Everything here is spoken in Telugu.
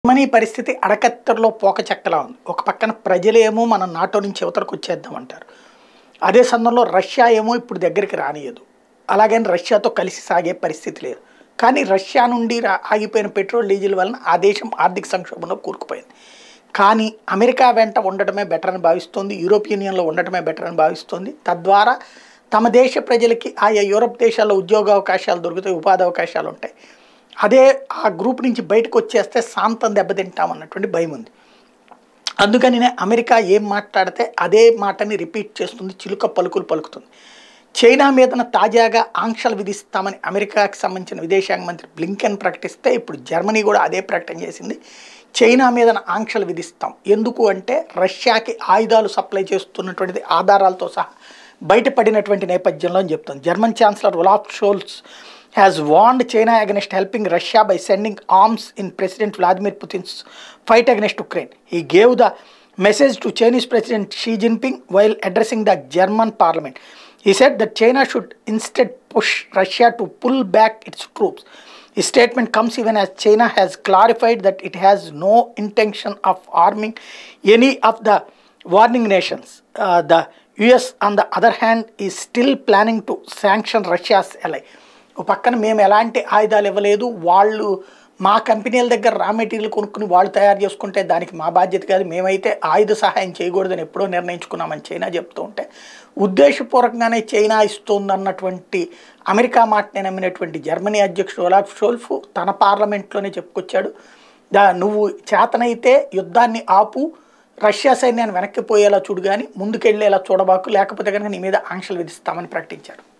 జర్మనీ పరిస్థితి అడకత్తెరలో పోక చెక్కలా ఉంది ఒక పక్కన ప్రజలేమో మనం నాటో నుంచి యువతలకు వచ్చేద్దామంటారు అదే సమయంలో రష్యా ఏమో ఇప్పుడు దగ్గరికి రానియదు అలాగని రష్యాతో కలిసి సాగే పరిస్థితి లేదు కానీ రష్యా నుండి రా- ఆగిపోయిన పెట్రోల్ డీజిల్ వలన ఆ దేశం ఆర్థిక సంక్షోభంలో కూరుకుపోయింది కానీ అమెరికా వెంట ఉండటమే బెటర్ అని భావిస్తోంది యూరోపియన్ యూనియన్లో ఉండటమే బెటర్ అని భావిస్తోంది తద్వారా తమ దేశ ప్రజలకి ఆయా యూరప్ దేశాల్లో ఉద్యోగ అవకాశాలు దొరుకుతాయి ఉపాధి అవకాశాలు ఉంటాయి అదే ఆ గ్రూప్ నుంచి బయటకు వచ్చేస్తే శాంతం దెబ్బతింటామన్నటువంటి భయం ఉంది అందుకనినే అమెరికా ఏం మాట్లాడితే అదే మాటని రిపీట్ చేస్తుంది చిలుక పలుకులు పలుకుతుంది చైనా మీదన తాజాగా ఆంక్షలు విధిస్తామని అమెరికాకి సంబంధించిన విదేశాంగ మంత్రి బ్లింకెన్ ప్రకటిస్తే ఇప్పుడు జర్మనీ కూడా అదే ప్రకటన చేసింది చైనా మీదన ఆంక్షలు విధిస్తాం ఎందుకు అంటే రష్యాకి ఆయుధాలు సప్లై చేస్తున్నటువంటిది ఆధారాలతో సహా బయటపడినటువంటి నేపథ్యంలో అని చెప్తుంది German chancellor Olaf Scholz has warned China against helping Russia by sending arms in President Vladimir Putin's fight against Ukraine. He gave the message to Chinese President Xi Jinping while addressing the German parliament. He said that China should instead push Russia to pull back its troops. His statement comes even as China has clarified that it has no intention of arming any of the warning nations. Uh, the US, on the other hand, is still planning to sanction Russia's ally. ఒక పక్కన మేము ఎలాంటి ఆయుధాలు ఇవ్వలేదు వాళ్ళు మా కంపెనీల దగ్గర రా మెటీరియల్ కొనుక్కుని వాళ్ళు తయారు చేసుకుంటే దానికి మా బాధ్యత కాదు మేమైతే ఆయుధ సహాయం చేయకూడదని ఎప్పుడో నిర్ణయించుకున్నామని చైనా చెప్తూ ఉంటే ఉద్దేశపూర్వకంగానే చైనా ఇస్తోందన్నటువంటి అమెరికా మాటనే నమ్మినటువంటి జర్మనీ అధ్యక్షుడు ఒలాఫ్ షోల్ఫ్ తన పార్లమెంట్లోనే చెప్పుకొచ్చాడు దా నువ్వు చేతనైతే యుద్ధాన్ని ఆపు రష్యా సైన్యాన్ని వెనక్కి పోయేలా చూడు కానీ ముందుకెళ్ళేలా చూడబాకు లేకపోతే కనుక నీ మీద ఆంక్షలు విధిస్తామని ప్రకటించాడు